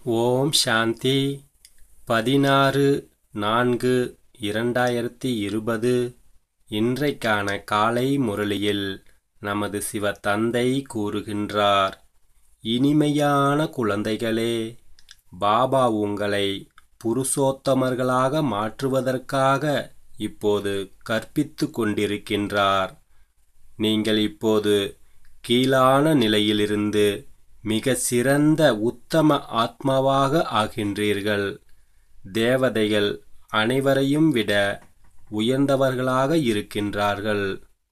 ஓம் சாந்தி பதினாறு நான்கு இரண்டாயிரத்தி இருபது இன்றைக்கான காலை முரளியில் நமது சிவ தந்தை கூறுகின்றார் இனிமையான குழந்தைகளே பாபா உங்களை புருஷோத்தமர்களாக மாற்றுவதற்காக இப்போது கற்பித்து கொண்டிருக்கின்றார் நீங்கள் இப்போது கீழான நிலையிலிருந்து மிக சிறந்த உத்தம ஆத்மாவாக ஆகின்றீர்கள் தேவதைகள் அனைவரையும் விட உயர்ந்தவர்களாக இருக்கின்றார்கள்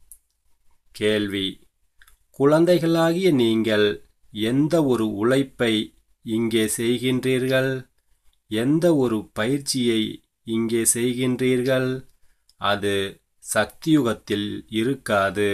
கேள்வி குழந்தைகளாகிய நீங்கள் எந்த ஒரு உழைப்பை இங்கே செய்கின்றீர்கள் எந்த ஒரு பயிற்சியை இங்கே செய்கின்றீர்கள் அது சக்தியுகத்தில் இருக்காது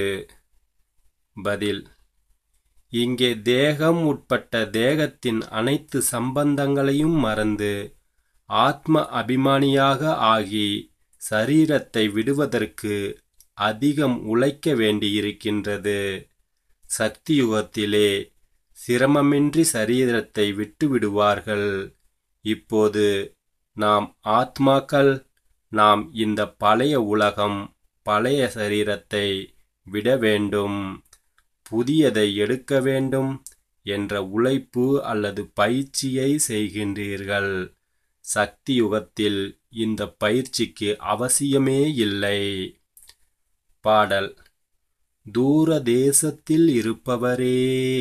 பதில் இங்கே தேகம் உட்பட்ட தேகத்தின் அனைத்து சம்பந்தங்களையும் மறந்து ஆத்ம அபிமானியாக ஆகி சரீரத்தை விடுவதற்கு அதிகம் உழைக்க வேண்டியிருக்கின்றது சக்தியுகத்திலே சிரமமின்றி சரீரத்தை விட்டு விடுவார்கள் இப்போது நாம் ஆத்மாக்கள் நாம் இந்த பழைய உலகம் பழைய சரீரத்தை விட வேண்டும் புதியதை எடுக்க வேண்டும் என்ற உழைப்பு அல்லது பயிற்சியை செய்கின்றீர்கள் சக்தி யுகத்தில் இந்த பயிற்சிக்கு அவசியமே இல்லை பாடல் தூர தேசத்தில் இருப்பவரே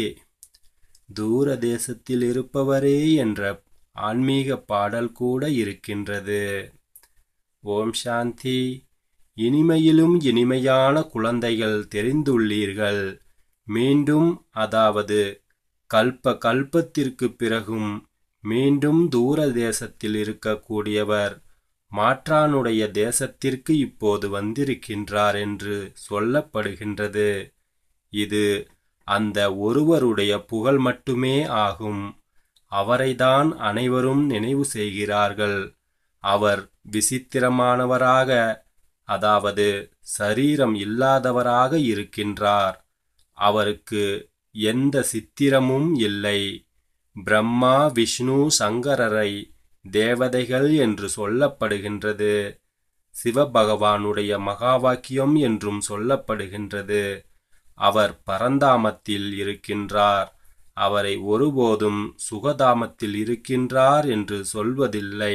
தூர தேசத்தில் இருப்பவரே என்ற ஆன்மீக பாடல் கூட இருக்கின்றது ஓம் சாந்தி இனிமையிலும் இனிமையான குழந்தைகள் தெரிந்துள்ளீர்கள் மீண்டும் அதாவது கல்ப கல்பத்திற்கு பிறகும் மீண்டும் தூர தேசத்தில் இருக்கக்கூடியவர் மாற்றானுடைய தேசத்திற்கு இப்போது வந்திருக்கின்றார் என்று சொல்லப்படுகின்றது இது அந்த ஒருவருடைய புகழ் மட்டுமே ஆகும் அவரைதான் அனைவரும் நினைவு செய்கிறார்கள் அவர் விசித்திரமானவராக அதாவது சரீரம் இல்லாதவராக இருக்கின்றார் அவருக்கு எந்த சித்திரமும் இல்லை பிரம்மா விஷ்ணு சங்கரரை தேவதைகள் என்று சொல்லப்படுகின்றது சிவபகவானுடைய மகா வாக்கியம் என்றும் சொல்லப்படுகின்றது அவர் பரந்தாமத்தில் இருக்கின்றார் அவரை ஒருபோதும் சுகதாமத்தில் இருக்கின்றார் என்று சொல்வதில்லை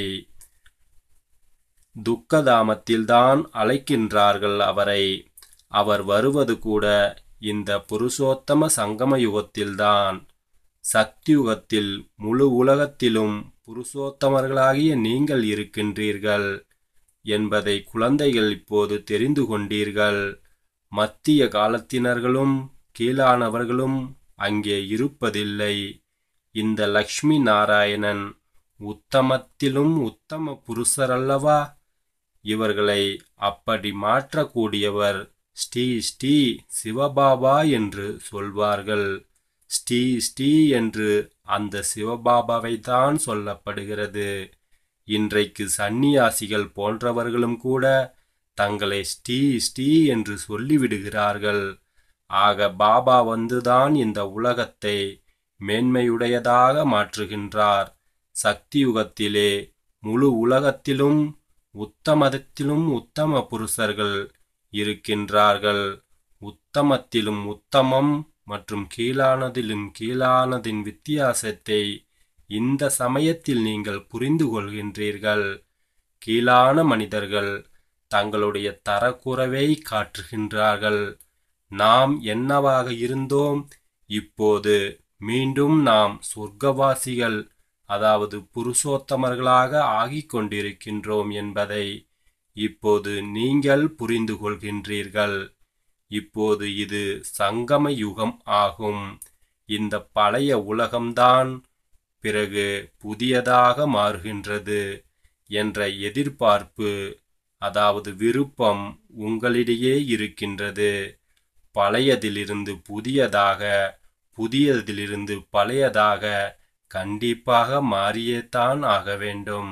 துக்கதாமத்தில்தான் அழைக்கின்றார்கள் அவரை அவர் வருவது கூட இந்த புருஷோத்தம சங்கம யுகத்தில்தான் சக்தியுகத்தில் முழு உலகத்திலும் புருஷோத்தமர்களாகிய நீங்கள் இருக்கின்றீர்கள் என்பதை குழந்தைகள் இப்போது தெரிந்து கொண்டீர்கள் மத்திய காலத்தினர்களும் கீழானவர்களும் அங்கே இருப்பதில்லை இந்த லக்ஷ்மி நாராயணன் உத்தமத்திலும் உத்தம புருஷரல்லவா இவர்களை அப்படி மாற்றக்கூடியவர் ஸ்ரீ ஸ்ரீ சிவபாபா என்று சொல்வார்கள் ஸ்ரீ ஸ்ரீ என்று அந்த சிவபாபாவை தான் சொல்லப்படுகிறது இன்றைக்கு சந்நியாசிகள் போன்றவர்களும் கூட தங்களை ஸ்ரீ ஸ்ரீ என்று சொல்லிவிடுகிறார்கள் ஆக பாபா வந்துதான் இந்த உலகத்தை மேன்மையுடையதாக மாற்றுகின்றார் சக்தியுகத்திலே முழு உலகத்திலும் உத்தமதத்திலும் உத்தம புருஷர்கள் இருக்கின்றார்கள் உத்தமத்திலும் உத்தமம் மற்றும் கீழானதிலும் கீழானதின் வித்தியாசத்தை இந்த சமயத்தில் நீங்கள் புரிந்து கொள்கின்றீர்கள் கீழான மனிதர்கள் தங்களுடைய தரக்குறவை காட்டுகின்றார்கள் நாம் என்னவாக இருந்தோம் இப்போது மீண்டும் நாம் சொர்க்கவாசிகள் அதாவது புருஷோத்தமர்களாக ஆகிக் கொண்டிருக்கின்றோம் என்பதை இப்போது நீங்கள் புரிந்து கொள்கின்றீர்கள் இப்போது இது சங்கம யுகம் ஆகும் இந்த பழைய உலகம்தான் பிறகு புதியதாக மாறுகின்றது என்ற எதிர்பார்ப்பு அதாவது விருப்பம் உங்களிடையே இருக்கின்றது பழையதிலிருந்து புதியதாக புதியதிலிருந்து பழையதாக கண்டிப்பாக மாறியேதான் ஆக வேண்டும்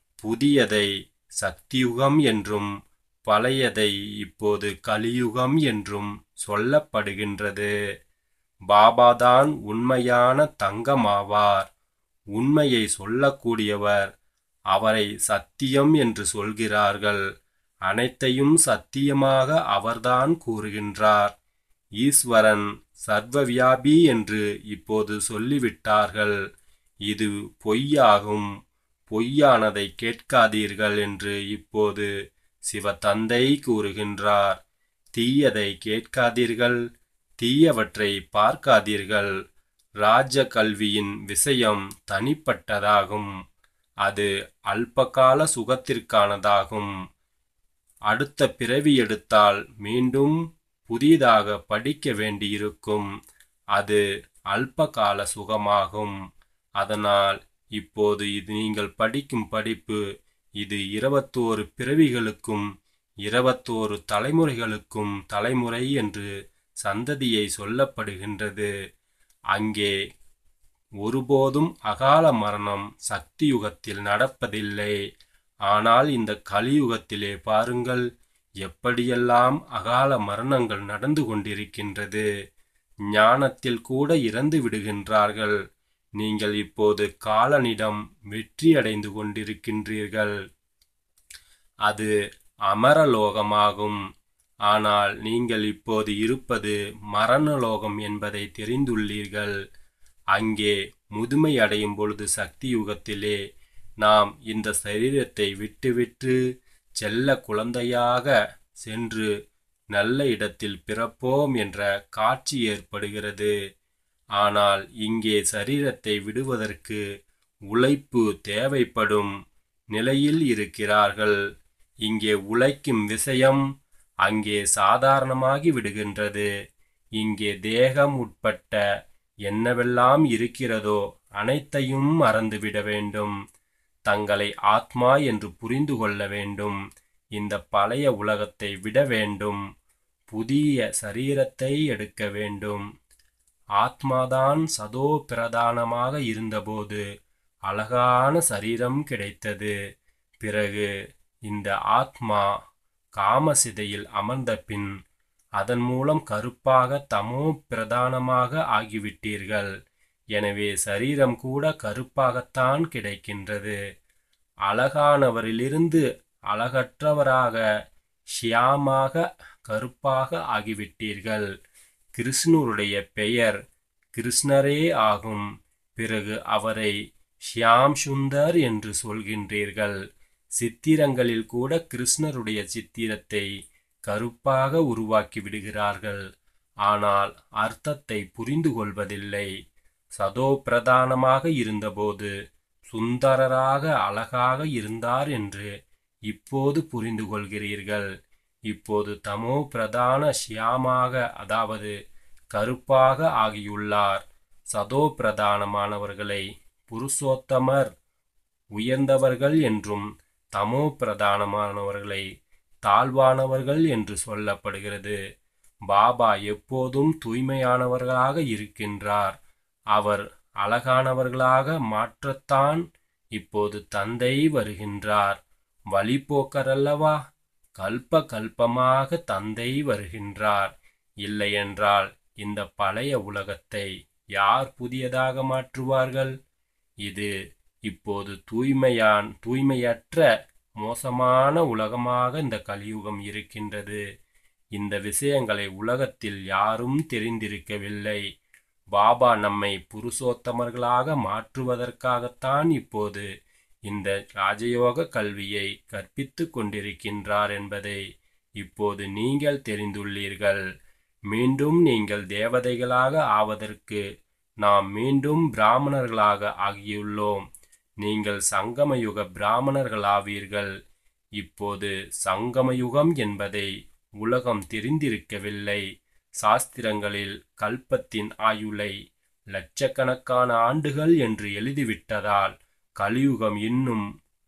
புதியதை சக்தியுகம் என்றும் பழையதை இப்போது கலியுகம் என்றும் சொல்லப்படுகின்றது பாபாதான் உண்மையான தங்கமாவார் உண்மையை சொல்லக்கூடியவர் அவரை சத்தியம் என்று சொல்கிறார்கள் அனைத்தையும் சத்தியமாக அவர்தான் கூறுகின்றார் ஈஸ்வரன் சர்வவியாபி என்று இப்போது சொல்லிவிட்டார்கள் இது பொய்யாகும் பொய்யானதை கேட்காதீர்கள் என்று இப்போது சிவதந்தை கூறுகின்றார் தீயதை கேட்காதீர்கள் தீயவற்றை பார்க்காதீர்கள் ராஜ கல்வியின் விஷயம் தனிப்பட்டதாகும் அது அல்பகால சுகத்திற்கானதாகும் அடுத்த பிறவி எடுத்தால் மீண்டும் புதிதாக படிக்க வேண்டியிருக்கும் அது அல்பகால சுகமாகும் அதனால் இப்போது இது நீங்கள் படிக்கும் படிப்பு இது இருபத்தோரு பிறவிகளுக்கும் இருபத்தோரு தலைமுறைகளுக்கும் தலைமுறை என்று சந்ததியை சொல்லப்படுகின்றது அங்கே ஒருபோதும் அகால மரணம் சக்தி யுகத்தில் நடப்பதில்லை ஆனால் இந்த கலியுகத்திலே பாருங்கள் எப்படியெல்லாம் அகால மரணங்கள் நடந்து கொண்டிருக்கின்றது ஞானத்தில் கூட இறந்து விடுகின்றார்கள் நீங்கள் இப்போது காலனிடம் வெற்றியடைந்து கொண்டிருக்கின்றீர்கள் அது அமரலோகமாகும் ஆனால் நீங்கள் இப்போது இருப்பது மரணலோகம் என்பதை தெரிந்துள்ளீர்கள் அங்கே முதுமை அடையும் பொழுது சக்தி யுகத்திலே நாம் இந்த சரீரத்தை விட்டுவிட்டு செல்ல குழந்தையாக சென்று நல்ல இடத்தில் பிறப்போம் என்ற காட்சி ஏற்படுகிறது ஆனால் இங்கே சரீரத்தை விடுவதற்கு உழைப்பு தேவைப்படும் நிலையில் இருக்கிறார்கள் இங்கே உழைக்கும் விஷயம் அங்கே சாதாரணமாகி விடுகின்றது இங்கே தேகம் உட்பட்ட என்னவெல்லாம் இருக்கிறதோ அனைத்தையும் மறந்துவிட வேண்டும் தங்களை ஆத்மா என்று புரிந்து கொள்ள வேண்டும் இந்த பழைய உலகத்தை விட வேண்டும் புதிய சரீரத்தை எடுக்க வேண்டும் ஆத்மாதான் சதோ பிரதானமாக இருந்தபோது அழகான சரீரம் கிடைத்தது பிறகு இந்த ஆத்மா காமசிதையில் அமர்ந்த பின் அதன் மூலம் கருப்பாக தமோ பிரதானமாக ஆகிவிட்டீர்கள் எனவே சரீரம் கூட கருப்பாகத்தான் கிடைக்கின்றது அழகானவரிலிருந்து அழகற்றவராக ஷியாமாக கருப்பாக ஆகிவிட்டீர்கள் கிருஷ்ணருடைய பெயர் கிருஷ்ணரே ஆகும் பிறகு அவரை ஷியாம் சுந்தர் என்று சொல்கின்றீர்கள் சித்திரங்களில் கூட கிருஷ்ணருடைய சித்திரத்தை கருப்பாக உருவாக்கி விடுகிறார்கள் ஆனால் அர்த்தத்தை புரிந்து கொள்வதில்லை சதோ பிரதானமாக இருந்தபோது சுந்தரராக அழகாக இருந்தார் என்று இப்போது புரிந்து கொள்கிறீர்கள் இப்போது தமோ பிரதான ஷியாமாக அதாவது கருப்பாக ஆகியுள்ளார் சதோ பிரதானமானவர்களை புருஷோத்தமர் உயர்ந்தவர்கள் என்றும் தமோ பிரதானமானவர்களை தாழ்வானவர்கள் என்று சொல்லப்படுகிறது பாபா எப்போதும் தூய்மையானவர்களாக இருக்கின்றார் அவர் அழகானவர்களாக மாற்றத்தான் இப்போது தந்தை வருகின்றார் வழிபோக்கரல்லவா கல்ப கல்பமாக தந்தை வருகின்றார் இல்லையென்றால் இந்த பழைய உலகத்தை யார் புதியதாக மாற்றுவார்கள் இது இப்போது தூய்மையான் தூய்மையற்ற மோசமான உலகமாக இந்த கலியுகம் இருக்கின்றது இந்த விஷயங்களை உலகத்தில் யாரும் தெரிந்திருக்கவில்லை பாபா நம்மை புருஷோத்தமர்களாக மாற்றுவதற்காகத்தான் இப்போது இந்த ராஜயோக கல்வியை கற்பித்துக் கொண்டிருக்கின்றார் என்பதை இப்போது நீங்கள் தெரிந்துள்ளீர்கள் மீண்டும் நீங்கள் தேவதைகளாக ஆவதற்கு நாம் மீண்டும் பிராமணர்களாக ஆகியுள்ளோம் நீங்கள் சங்கமயுக பிராமணர்களாவீர்கள் இப்போது சங்கமயுகம் என்பதை உலகம் தெரிந்திருக்கவில்லை சாஸ்திரங்களில் கல்பத்தின் ஆயுளை லட்சக்கணக்கான ஆண்டுகள் என்று எழுதிவிட்டதால் கலியுகம் இன்னும்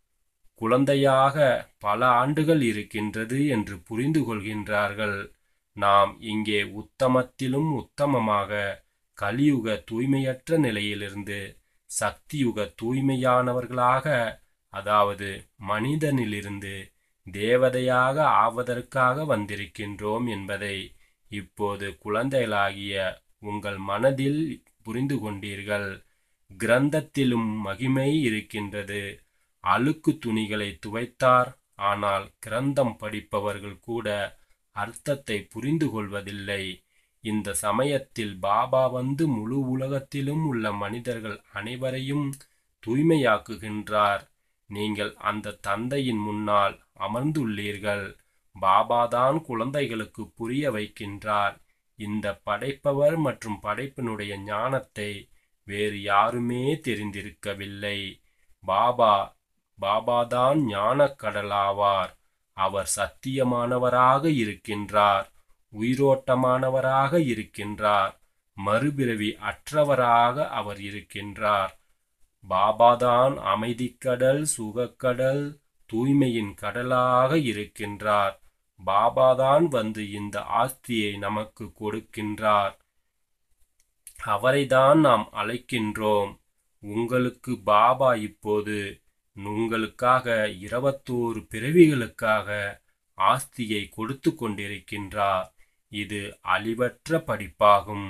குழந்தையாக பல ஆண்டுகள் இருக்கின்றது என்று புரிந்து கொள்கின்றார்கள் நாம் இங்கே உத்தமத்திலும் உத்தமமாக கலியுக தூய்மையற்ற நிலையிலிருந்து சக்தியுக தூய்மையானவர்களாக அதாவது மனிதனிலிருந்து தேவதையாக ஆவதற்காக வந்திருக்கின்றோம் என்பதை இப்போது குழந்தைகளாகிய உங்கள் மனதில் புரிந்து கொண்டீர்கள் கிரந்தத்திலும் மகிமை இருக்கின்றது அழுக்கு துணிகளை துவைத்தார் ஆனால் கிரந்தம் படிப்பவர்கள் கூட அர்த்தத்தை புரிந்து கொள்வதில்லை இந்த சமயத்தில் பாபா வந்து முழு உலகத்திலும் உள்ள மனிதர்கள் அனைவரையும் தூய்மையாக்குகின்றார் நீங்கள் அந்த தந்தையின் முன்னால் அமர்ந்துள்ளீர்கள் பாபாதான் குழந்தைகளுக்கு புரிய வைக்கின்றார் இந்த படைப்பவர் மற்றும் படைப்பினுடைய ஞானத்தை வேறு யாருமே தெரிந்திருக்கவில்லை பாபா பாபாதான் ஞானக்கடலாவார் அவர் சத்தியமானவராக இருக்கின்றார் உயிரோட்டமானவராக இருக்கின்றார் மறுபிறவி அற்றவராக அவர் இருக்கின்றார் பாபாதான் அமைதிக்கடல் சுகக்கடல் தூய்மையின் கடலாக இருக்கின்றார் பாபாதான் வந்து இந்த ஆஸ்தியை நமக்கு கொடுக்கின்றார் அவரைதான் நாம் அழைக்கின்றோம் உங்களுக்கு பாபா இப்போது உங்களுக்காக இருபத்தோரு பிறவிகளுக்காக ஆஸ்தியை கொடுத்து கொண்டிருக்கின்றார் இது அழிவற்ற படிப்பாகும்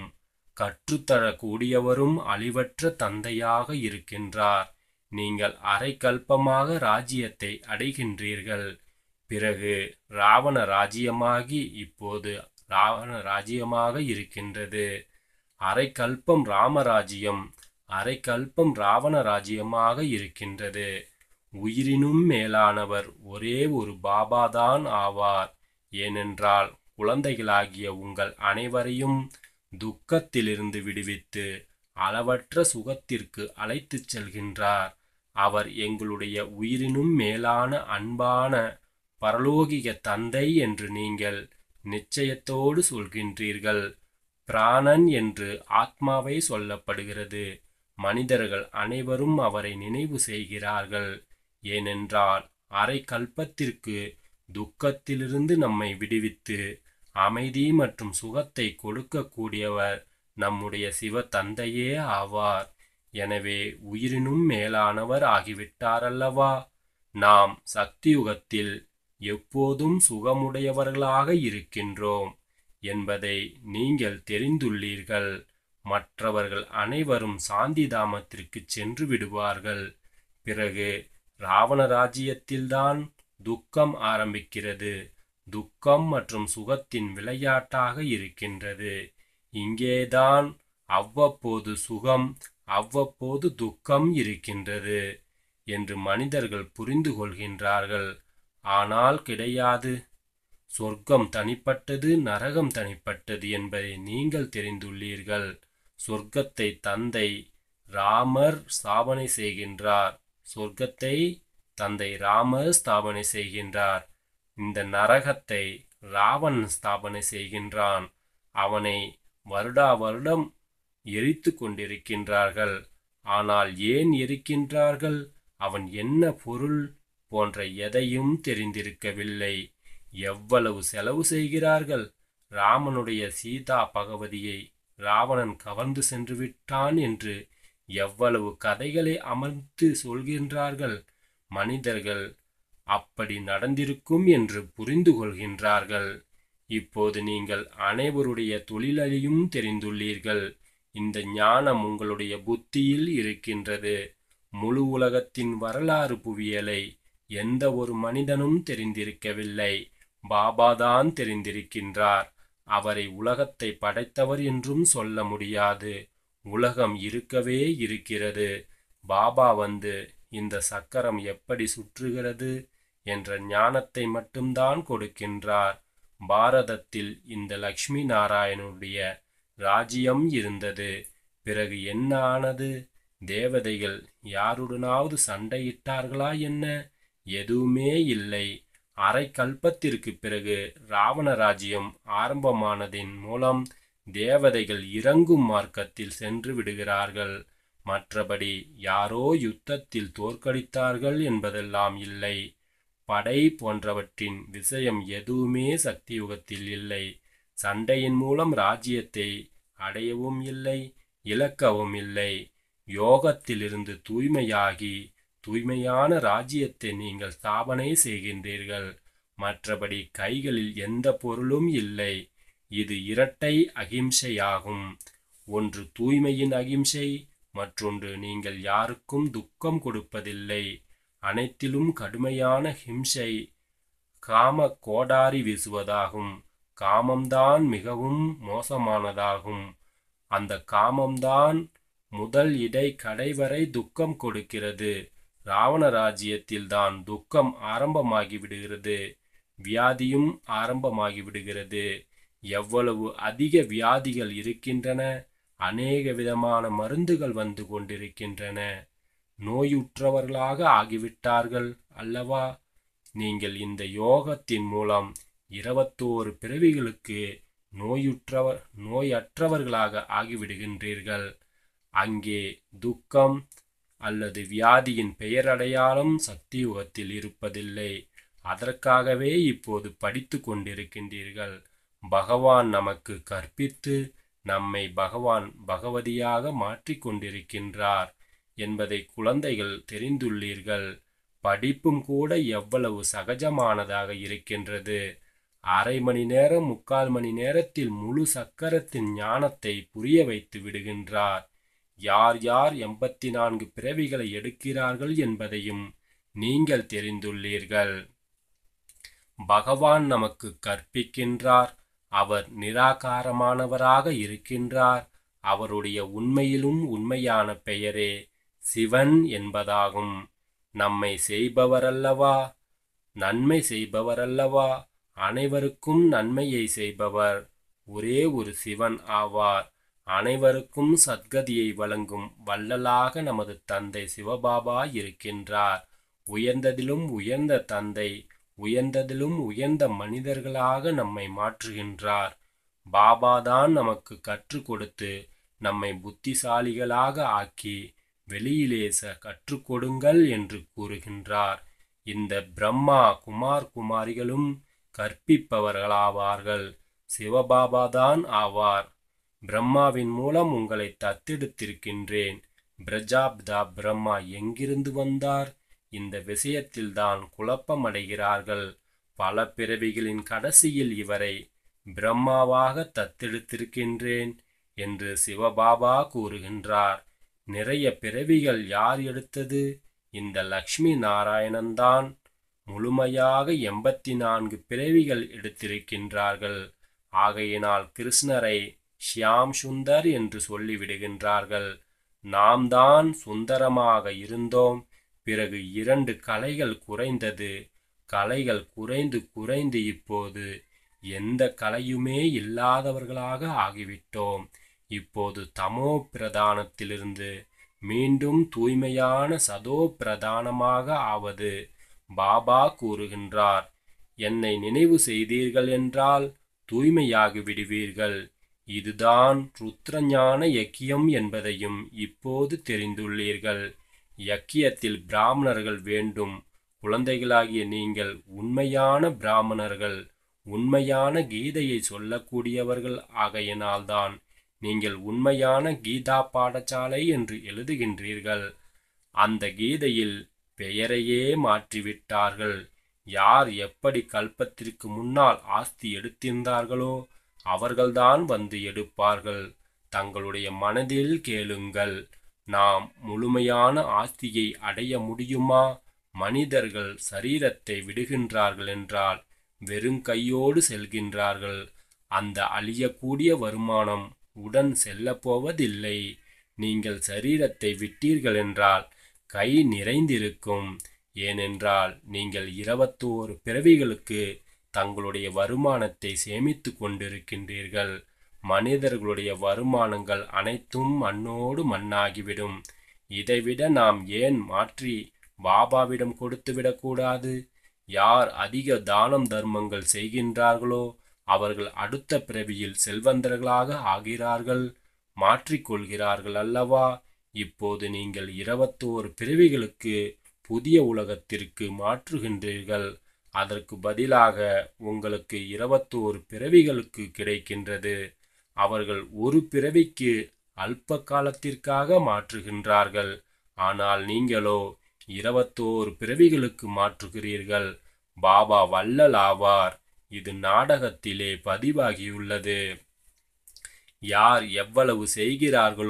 கற்றுத்தரக்கூடியவரும் அழிவற்ற தந்தையாக இருக்கின்றார் நீங்கள் அரை கல்பமாக ராஜ்யத்தை அடைகின்றீர்கள் பிறகு ராவண ராஜ்யமாகி இப்போது ராவண ராஜ்யமாக இருக்கின்றது அரை கல்பம் ராமராஜ்யம் அரை கல்பம் ராவண ராஜ்யமாக இருக்கின்றது உயிரினும் மேலானவர் ஒரே ஒரு பாபாதான் ஆவார் ஏனென்றால் குழந்தைகளாகிய உங்கள் அனைவரையும் துக்கத்திலிருந்து விடுவித்து அளவற்ற சுகத்திற்கு அழைத்துச் செல்கின்றார் அவர் எங்களுடைய உயிரினும் மேலான அன்பான பரலோகிக தந்தை என்று நீங்கள் நிச்சயத்தோடு சொல்கின்றீர்கள் பிராணன் என்று ஆத்மாவை சொல்லப்படுகிறது மனிதர்கள் அனைவரும் அவரை நினைவு செய்கிறார்கள் ஏனென்றால் அரை கல்பத்திற்கு துக்கத்திலிருந்து நம்மை விடுவித்து அமைதி மற்றும் சுகத்தை கொடுக்கக்கூடியவர் நம்முடைய சிவ தந்தையே ஆவார் எனவே உயிரினும் மேலானவர் ஆகிவிட்டாரல்லவா நாம் சக்தியுகத்தில் எப்போதும் சுகமுடையவர்களாக இருக்கின்றோம் என்பதை நீங்கள் தெரிந்துள்ளீர்கள் மற்றவர்கள் அனைவரும் சாந்தி தாமத்திற்கு சென்று விடுவார்கள் பிறகு ராவண ராஜ்யத்தில்தான் துக்கம் ஆரம்பிக்கிறது துக்கம் மற்றும் சுகத்தின் விளையாட்டாக இருக்கின்றது இங்கேதான் அவ்வப்போது சுகம் அவ்வப்போது துக்கம் இருக்கின்றது என்று மனிதர்கள் புரிந்து கொள்கின்றார்கள் ஆனால் கிடையாது சொர்க்கம் தனிப்பட்டது நரகம் தனிப்பட்டது என்பதை நீங்கள் தெரிந்துள்ளீர்கள் சொர்க்கத்தை தந்தை ராமர் ஸ்தாபனை செய்கின்றார் சொர்க்கத்தை தந்தை ராமர் ஸ்தாபனை செய்கின்றார் இந்த நரகத்தை ராவன் ஸ்தாபனை செய்கின்றான் அவனை வருடா வருடம் எரித்து கொண்டிருக்கின்றார்கள் ஆனால் ஏன் எரிக்கின்றார்கள் அவன் என்ன பொருள் போன்ற எதையும் தெரிந்திருக்கவில்லை எவ்வளவு செலவு செய்கிறார்கள் ராமனுடைய சீதா பகவதியை ராவணன் கவர்ந்து சென்று விட்டான் என்று எவ்வளவு கதைகளை அமர்த்து சொல்கின்றார்கள் மனிதர்கள் அப்படி நடந்திருக்கும் என்று புரிந்து கொள்கின்றார்கள் இப்போது நீங்கள் அனைவருடைய தொழிலையும் தெரிந்துள்ளீர்கள் இந்த ஞானம் உங்களுடைய புத்தியில் இருக்கின்றது முழு உலகத்தின் வரலாறு புவியலை எந்த ஒரு மனிதனும் தெரிந்திருக்கவில்லை பாபாதான் தெரிந்திருக்கின்றார் அவரை உலகத்தை படைத்தவர் என்றும் சொல்ல முடியாது உலகம் இருக்கவே இருக்கிறது பாபா வந்து இந்த சக்கரம் எப்படி சுற்றுகிறது என்ற ஞானத்தை மட்டும்தான் கொடுக்கின்றார் பாரதத்தில் இந்த லக்ஷ்மி நாராயணனுடைய ராஜ்யம் இருந்தது பிறகு என்ன ஆனது தேவதைகள் யாருடனாவது சண்டையிட்டார்களா என்ன எதுவுமே இல்லை அரை கல்பத்திற்கு பிறகு ராவண ராஜ்யம் ஆரம்பமானதின் மூலம் தேவதைகள் இறங்கும் மார்க்கத்தில் சென்று விடுகிறார்கள் மற்றபடி யாரோ யுத்தத்தில் தோற்கடித்தார்கள் என்பதெல்லாம் இல்லை படை போன்றவற்றின் விஷயம் எதுவுமே சக்தியுகத்தில் இல்லை சண்டையின் மூலம் ராஜ்யத்தை அடையவும் இல்லை இழக்கவும் இல்லை யோகத்திலிருந்து தூய்மையாகி தூய்மையான ராஜ்யத்தை நீங்கள் ஸ்தாபனை செய்கின்றீர்கள் மற்றபடி கைகளில் எந்த பொருளும் இல்லை இது இரட்டை அகிம்சையாகும் ஒன்று தூய்மையின் அகிம்சை மற்றொன்று நீங்கள் யாருக்கும் துக்கம் கொடுப்பதில்லை அனைத்திலும் கடுமையான ஹிம்சை காம கோடாரி வீசுவதாகும் காமம்தான் மிகவும் மோசமானதாகும் அந்த காமம்தான் முதல் இடை கடைவரை துக்கம் கொடுக்கிறது ராவண ராஜ்யத்தில்தான் துக்கம் ஆரம்பமாகி விடுகிறது வியாதியும் ஆரம்பமாகி விடுகிறது எவ்வளவு அதிக வியாதிகள் இருக்கின்றன அநேக விதமான மருந்துகள் வந்து கொண்டிருக்கின்றன நோயுற்றவர்களாக ஆகிவிட்டார்கள் அல்லவா நீங்கள் இந்த யோகத்தின் மூலம் இருபத்தோரு பிறவிகளுக்கு நோயுற்றவர் நோயற்றவர்களாக ஆகிவிடுகின்றீர்கள் அங்கே துக்கம் அல்லது வியாதியின் பெயரடையாளம் சக்தி யுகத்தில் இருப்பதில்லை அதற்காகவே இப்போது படித்து கொண்டிருக்கின்றீர்கள் பகவான் நமக்கு கற்பித்து நம்மை பகவான் பகவதியாக மாற்றிக் கொண்டிருக்கின்றார் என்பதை குழந்தைகள் தெரிந்துள்ளீர்கள் படிப்பும் கூட எவ்வளவு சகஜமானதாக இருக்கின்றது அரை மணி நேரம் முக்கால் மணி நேரத்தில் முழு சக்கரத்தின் ஞானத்தை புரிய வைத்து விடுகின்றார் யார் யார் எண்பத்தி நான்கு பிறவிகளை எடுக்கிறார்கள் என்பதையும் நீங்கள் தெரிந்துள்ளீர்கள் பகவான் நமக்கு கற்பிக்கின்றார் அவர் நிராகாரமானவராக இருக்கின்றார் அவருடைய உண்மையிலும் உண்மையான பெயரே சிவன் என்பதாகும் நம்மை செய்பவரல்லவா நன்மை செய்பவரல்லவா அனைவருக்கும் நன்மையை செய்பவர் ஒரே ஒரு சிவன் ஆவார் அனைவருக்கும் சத்கதியை வழங்கும் வள்ளலாக நமது தந்தை சிவபாபா இருக்கின்றார் உயர்ந்ததிலும் உயர்ந்த தந்தை உயர்ந்ததிலும் உயர்ந்த மனிதர்களாக நம்மை மாற்றுகின்றார் பாபாதான் நமக்கு கற்றுக் கொடுத்து நம்மை புத்திசாலிகளாக ஆக்கி வெளியிலே ச கற்றுக் கொடுங்கள் என்று கூறுகின்றார் இந்த பிரம்மா குமார் குமாரிகளும் கற்பிப்பவர்களாவார்கள் சிவபாபாதான் ஆவார் பிரம்மாவின் மூலம் உங்களை தத்தெடுத்திருக்கின்றேன் பிரஜாப்தா பிரம்மா எங்கிருந்து வந்தார் இந்த விஷயத்தில்தான் குழப்பமடைகிறார்கள் பல பிறவிகளின் கடைசியில் இவரை பிரம்மாவாக தத்தெடுத்திருக்கின்றேன் என்று சிவபாபா கூறுகின்றார் நிறைய பிறவிகள் யார் எடுத்தது இந்த லக்ஷ்மி நாராயணன்தான் முழுமையாக எண்பத்தி நான்கு பிறவிகள் எடுத்திருக்கின்றார்கள் ஆகையினால் கிருஷ்ணரை ஷியாம் சுந்தர் என்று சொல்லிவிடுகின்றார்கள் நாம் தான் சுந்தரமாக இருந்தோம் பிறகு இரண்டு கலைகள் குறைந்தது கலைகள் குறைந்து குறைந்து இப்போது எந்த கலையுமே இல்லாதவர்களாக ஆகிவிட்டோம் இப்போது தமோ பிரதானத்திலிருந்து மீண்டும் தூய்மையான சதோ பிரதானமாக ஆவது பாபா கூறுகின்றார் என்னை நினைவு செய்தீர்கள் என்றால் தூய்மையாகி விடுவீர்கள் இதுதான் ருத்ரஞான யக்கியம் என்பதையும் இப்போது தெரிந்துள்ளீர்கள் யக்கியத்தில் பிராமணர்கள் வேண்டும் குழந்தைகளாகிய நீங்கள் உண்மையான பிராமணர்கள் உண்மையான கீதையை சொல்லக்கூடியவர்கள் ஆகையினால்தான் நீங்கள் உண்மையான கீதா பாடசாலை என்று எழுதுகின்றீர்கள் அந்த கீதையில் பெயரையே மாற்றிவிட்டார்கள் யார் எப்படி கல்பத்திற்கு முன்னால் ஆஸ்தி எடுத்திருந்தார்களோ அவர்கள்தான் வந்து எடுப்பார்கள் தங்களுடைய மனதில் கேளுங்கள் நாம் முழுமையான ஆஸ்தியை அடைய முடியுமா மனிதர்கள் சரீரத்தை விடுகின்றார்கள் என்றால் வெறும் கையோடு செல்கின்றார்கள் அந்த அழியக்கூடிய வருமானம் உடன் செல்லப் போவதில்லை நீங்கள் சரீரத்தை விட்டீர்கள் என்றால் கை நிறைந்திருக்கும் ஏனென்றால் நீங்கள் இருபத்தோரு பிறவிகளுக்கு தங்களுடைய வருமானத்தை சேமித்து கொண்டிருக்கின்றீர்கள் மனிதர்களுடைய வருமானங்கள் அனைத்தும் மண்ணோடு மண்ணாகிவிடும் இதைவிட நாம் ஏன் மாற்றி பாபாவிடம் கொடுத்துவிடக்கூடாது யார் அதிக தானம் தர்மங்கள் செய்கின்றார்களோ அவர்கள் அடுத்த பிறவியில் செல்வந்தர்களாக ஆகிறார்கள் மாற்றிக்கொள்கிறார்கள் அல்லவா இப்போது நீங்கள் இருபத்தோரு பிறவிகளுக்கு புதிய உலகத்திற்கு மாற்றுகின்றீர்கள் அதற்கு பதிலாக உங்களுக்கு இருபத்தோரு பிறவிகளுக்கு கிடைக்கின்றது அவர்கள் ஒரு பிறவிக்கு அல்ப காலத்திற்காக மாற்றுகின்றார்கள் ஆனால் நீங்களோ இருபத்தோரு பிறவிகளுக்கு மாற்றுகிறீர்கள் பாபா வல்லல் ஆவார் இது நாடகத்திலே பதிவாகியுள்ளது யார் எவ்வளவு செய்கிறார்களோ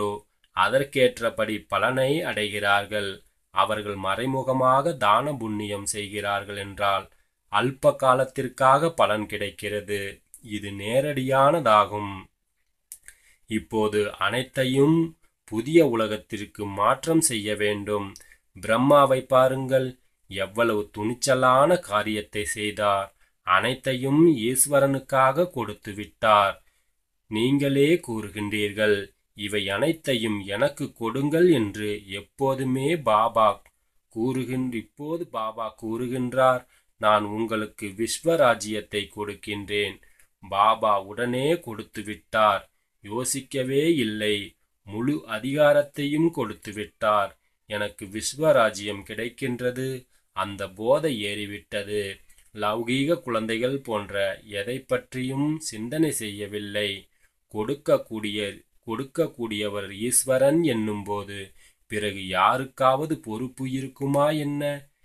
அதற்கேற்றபடி பலனை அடைகிறார்கள் அவர்கள் மறைமுகமாக தான புண்ணியம் செய்கிறார்கள் என்றால் அல்ப காலத்திற்காக பலன் கிடைக்கிறது இது நேரடியானதாகும் இப்போது அனைத்தையும் புதிய உலகத்திற்கு மாற்றம் செய்ய வேண்டும் பிரம்மாவை பாருங்கள் எவ்வளவு துணிச்சலான காரியத்தை செய்தார் அனைத்தையும் ஈஸ்வரனுக்காக கொடுத்து விட்டார் நீங்களே கூறுகின்றீர்கள் இவை அனைத்தையும் எனக்கு கொடுங்கள் என்று எப்போதுமே பாபா கூறுகின்ற இப்போது பாபா கூறுகின்றார் நான் உங்களுக்கு விஸ்வராஜ்யத்தை கொடுக்கின்றேன் பாபா உடனே கொடுத்து விட்டார் யோசிக்கவே இல்லை முழு அதிகாரத்தையும் கொடுத்து விட்டார் எனக்கு விஸ்வராஜ்யம் கிடைக்கின்றது அந்த போதை ஏறிவிட்டது லௌகீக குழந்தைகள் போன்ற எதை பற்றியும் சிந்தனை செய்யவில்லை கொடுக்கக்கூடிய கொடுக்கக்கூடியவர் ஈஸ்வரன் என்னும்போது பிறகு யாருக்காவது பொறுப்பு இருக்குமா என்ன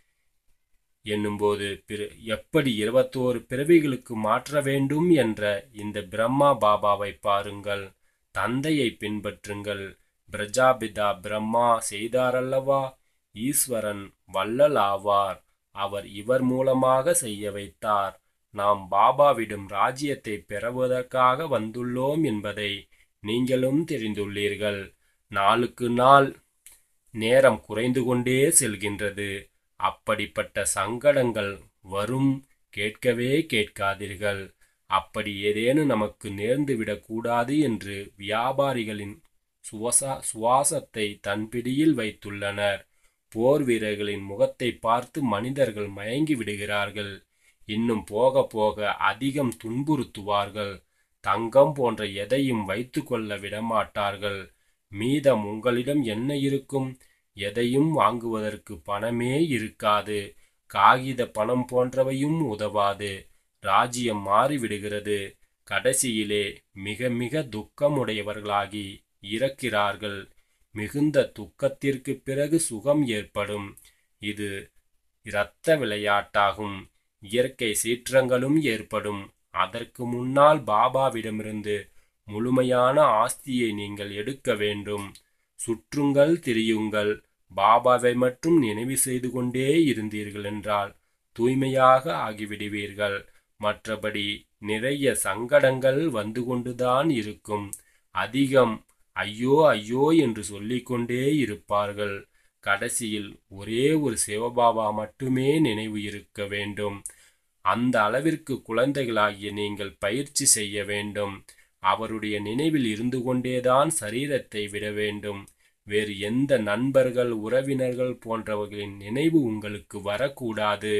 என்னும்போது பிற எப்படி இருபத்தோரு பிறவிகளுக்கு மாற்ற வேண்டும் என்ற இந்த பிரம்மா பாபாவை பாருங்கள் தந்தையை பின்பற்றுங்கள் பிரஜாபிதா பிரம்மா செய்தாரல்லவா ஈஸ்வரன் வள்ளல் ஆவார் அவர் இவர் மூலமாக செய்ய வைத்தார் நாம் பாபாவிடம் ராஜ்யத்தை பெறுவதற்காக வந்துள்ளோம் என்பதை நீங்களும் தெரிந்துள்ளீர்கள் நாளுக்கு நாள் நேரம் குறைந்து கொண்டே செல்கின்றது அப்படிப்பட்ட சங்கடங்கள் வரும் கேட்கவே கேட்காதீர்கள் அப்படி ஏதேனும் நமக்கு நேர்ந்துவிடக் கூடாது என்று வியாபாரிகளின் சுவசா சுவாசத்தை தன் பிடியில் வைத்துள்ளனர் போர் வீரர்களின் முகத்தை பார்த்து மனிதர்கள் மயங்கி விடுகிறார்கள் இன்னும் போக போக அதிகம் துன்புறுத்துவார்கள் தங்கம் போன்ற எதையும் வைத்துக்கொள்ள விடமாட்டார்கள் மீதம் உங்களிடம் என்ன இருக்கும் எதையும் வாங்குவதற்கு பணமே இருக்காது காகித பணம் போன்றவையும் உதவாது ராஜ்யம் மாறிவிடுகிறது கடைசியிலே மிக மிக துக்கமுடையவர்களாகி இறக்கிறார்கள் மிகுந்த துக்கத்திற்கு பிறகு சுகம் ஏற்படும் இது இரத்த விளையாட்டாகும் இயற்கை சீற்றங்களும் ஏற்படும் அதற்கு முன்னால் பாபாவிடமிருந்து முழுமையான ஆஸ்தியை நீங்கள் எடுக்க வேண்டும் சுற்றுங்கள் திரியுங்கள் பாபாவை மட்டும் நினைவு செய்து கொண்டே இருந்தீர்கள் என்றால் தூய்மையாக ஆகிவிடுவீர்கள் மற்றபடி நிறைய சங்கடங்கள் வந்து கொண்டுதான் இருக்கும் அதிகம் ஐயோ ஐயோ என்று சொல்லிக்கொண்டே இருப்பார்கள் கடைசியில் ஒரே ஒரு சிவபாபா மட்டுமே நினைவு இருக்க வேண்டும் அந்த அளவிற்கு குழந்தைகளாகிய நீங்கள் பயிற்சி செய்ய வேண்டும் அவருடைய நினைவில் இருந்து கொண்டேதான் சரீரத்தை விட வேண்டும் வேறு எந்த நண்பர்கள் உறவினர்கள் போன்றவர்களின் நினைவு உங்களுக்கு வரக்கூடாது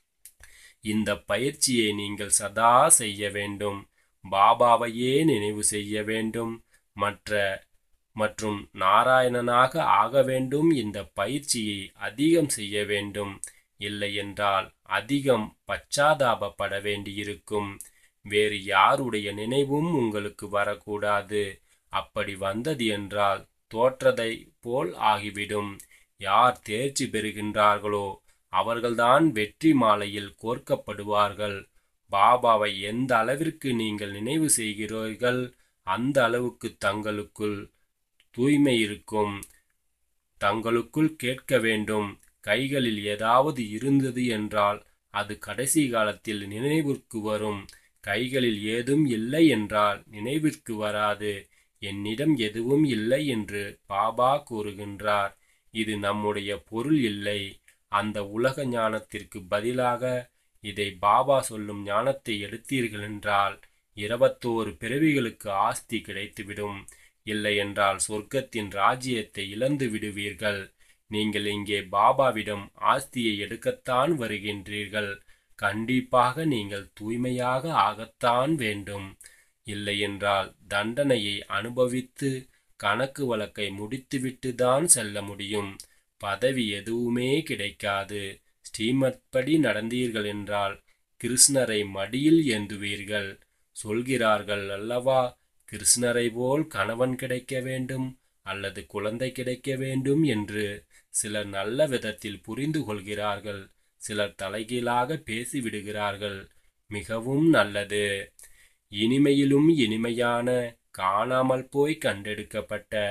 இந்த பயிற்சியை நீங்கள் சதா செய்ய வேண்டும் பாபாவையே நினைவு செய்ய வேண்டும் மற்ற மற்றும் நாராயணனாக ஆக வேண்டும் இந்த பயிற்சியை அதிகம் செய்ய வேண்டும் இல்லை என்றால் அதிகம் பச்சாதாபப்பட வேண்டியிருக்கும் வேறு யாருடைய நினைவும் உங்களுக்கு வரக்கூடாது அப்படி வந்தது என்றால் தோற்றதை போல் ஆகிவிடும் யார் தேர்ச்சி பெறுகின்றார்களோ அவர்கள்தான் வெற்றி மாலையில் கோர்க்கப்படுவார்கள் பாபாவை எந்த அளவிற்கு நீங்கள் நினைவு செய்கிறீர்கள் அந்த அளவுக்கு தங்களுக்குள் தூய்மை இருக்கும் தங்களுக்குள் கேட்க வேண்டும் கைகளில் ஏதாவது இருந்தது என்றால் அது கடைசி காலத்தில் நினைவிற்கு வரும் கைகளில் ஏதும் இல்லை என்றால் நினைவிற்கு வராது என்னிடம் எதுவும் இல்லை என்று பாபா கூறுகின்றார் இது நம்முடைய பொருள் இல்லை அந்த உலக ஞானத்திற்கு பதிலாக இதை பாபா சொல்லும் ஞானத்தை எடுத்தீர்கள் என்றால் இருபத்தோரு பிறவிகளுக்கு ஆஸ்தி கிடைத்துவிடும் இல்லை என்றால் சொர்க்கத்தின் ராஜ்யத்தை இழந்து விடுவீர்கள் நீங்கள் இங்கே பாபாவிடம் ஆஸ்தியை எடுக்கத்தான் வருகின்றீர்கள் கண்டிப்பாக நீங்கள் தூய்மையாக ஆகத்தான் வேண்டும் இல்லை என்றால் தண்டனையை அனுபவித்து கணக்கு வழக்கை முடித்துவிட்டு தான் செல்ல முடியும் பதவி எதுவுமே கிடைக்காது ஸ்ரீமத் படி நடந்தீர்கள் என்றால் கிருஷ்ணரை மடியில் ஏந்துவீர்கள் சொல்கிறார்கள் அல்லவா கிருஷ்ணரை போல் கணவன் கிடைக்க வேண்டும் அல்லது குழந்தை கிடைக்க வேண்டும் என்று சிலர் நல்ல விதத்தில் புரிந்து கொள்கிறார்கள் சிலர் தலைகீழாக பேசிவிடுகிறார்கள் மிகவும் நல்லது இனிமையிலும் இனிமையான காணாமல் போய் கண்டெடுக்கப்பட்ட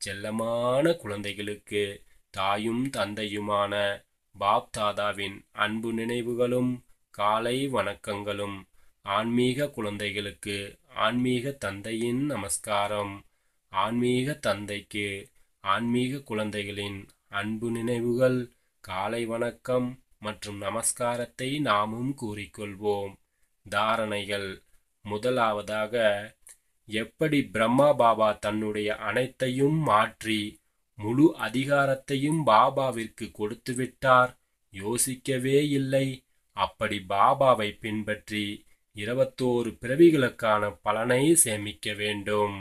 செல்லமான குழந்தைகளுக்கு தாயும் தந்தையுமான பாப் தாதாவின் அன்பு நினைவுகளும் காலை வணக்கங்களும் ஆன்மீக குழந்தைகளுக்கு ஆன்மீக தந்தையின் நமஸ்காரம் ஆன்மீக தந்தைக்கு ஆன்மீக குழந்தைகளின் அன்பு நினைவுகள் காலை வணக்கம் மற்றும் நமஸ்காரத்தை நாமும் கூறிக்கொள்வோம் தாரணைகள் முதலாவதாக எப்படி பிரம்மா பாபா தன்னுடைய அனைத்தையும் மாற்றி முழு அதிகாரத்தையும் பாபாவிற்கு கொடுத்துவிட்டார் யோசிக்கவே இல்லை அப்படி பாபாவை பின்பற்றி இருபத்தோரு பிறவிகளுக்கான பலனை சேமிக்க வேண்டும்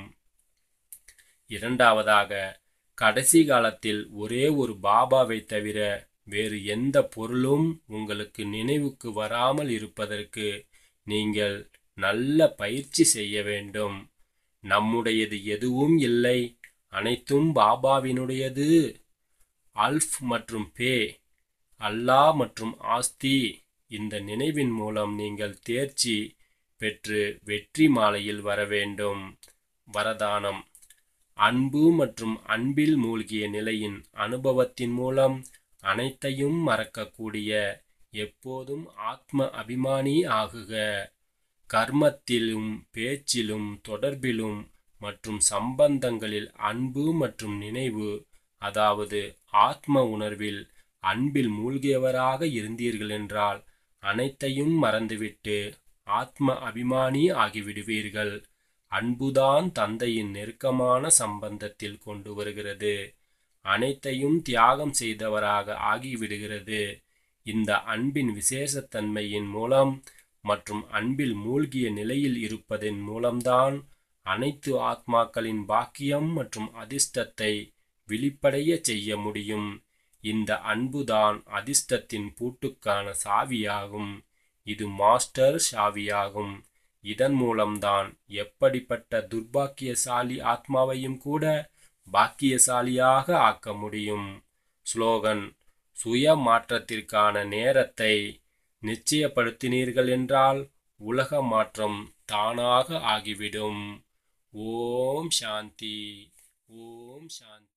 இரண்டாவதாக கடைசி காலத்தில் ஒரே ஒரு பாபாவை தவிர வேறு எந்த பொருளும் உங்களுக்கு நினைவுக்கு வராமல் இருப்பதற்கு நீங்கள் நல்ல பயிற்சி செய்ய வேண்டும் நம்முடையது எதுவும் இல்லை அனைத்தும் பாபாவினுடையது அல்ஃப் மற்றும் பே அல்லாஹ் மற்றும் ஆஸ்தி இந்த நினைவின் மூலம் நீங்கள் தேர்ச்சி பெற்று வெற்றி மாலையில் வர வேண்டும் வரதானம் அன்பு மற்றும் அன்பில் மூழ்கிய நிலையின் அனுபவத்தின் மூலம் அனைத்தையும் மறக்கக்கூடிய எப்போதும் ஆத்ம அபிமானி ஆகுக கர்மத்திலும் பேச்சிலும் தொடர்பிலும் மற்றும் சம்பந்தங்களில் அன்பு மற்றும் நினைவு அதாவது ஆத்ம உணர்வில் அன்பில் மூழ்கியவராக இருந்தீர்கள் என்றால் அனைத்தையும் மறந்துவிட்டு ஆத்ம அபிமானி ஆகிவிடுவீர்கள் அன்புதான் தந்தையின் நெருக்கமான சம்பந்தத்தில் கொண்டு வருகிறது அனைத்தையும் தியாகம் செய்தவராக ஆகிவிடுகிறது இந்த அன்பின் விசேஷத்தன்மையின் மூலம் மற்றும் அன்பில் மூழ்கிய நிலையில் இருப்பதன் மூலம்தான் அனைத்து ஆத்மாக்களின் பாக்கியம் மற்றும் அதிர்ஷ்டத்தை விழிப்படைய செய்ய முடியும் இந்த அன்புதான் அதிர்ஷ்டத்தின் பூட்டுக்கான சாவியாகும் இது மாஸ்டர் சாவியாகும் இதன் மூலம்தான் எப்படிப்பட்ட துர்பாக்கியசாலி ஆத்மாவையும் கூட பாக்கியசாலியாக ஆக்க முடியும் ஸ்லோகன் சுய மாற்றத்திற்கான நேரத்தை நிச்சயப்படுத்தினீர்கள் என்றால் உலக மாற்றம் தானாக ஆகிவிடும் ஓம் சாந்தி ஓம் சாந்தி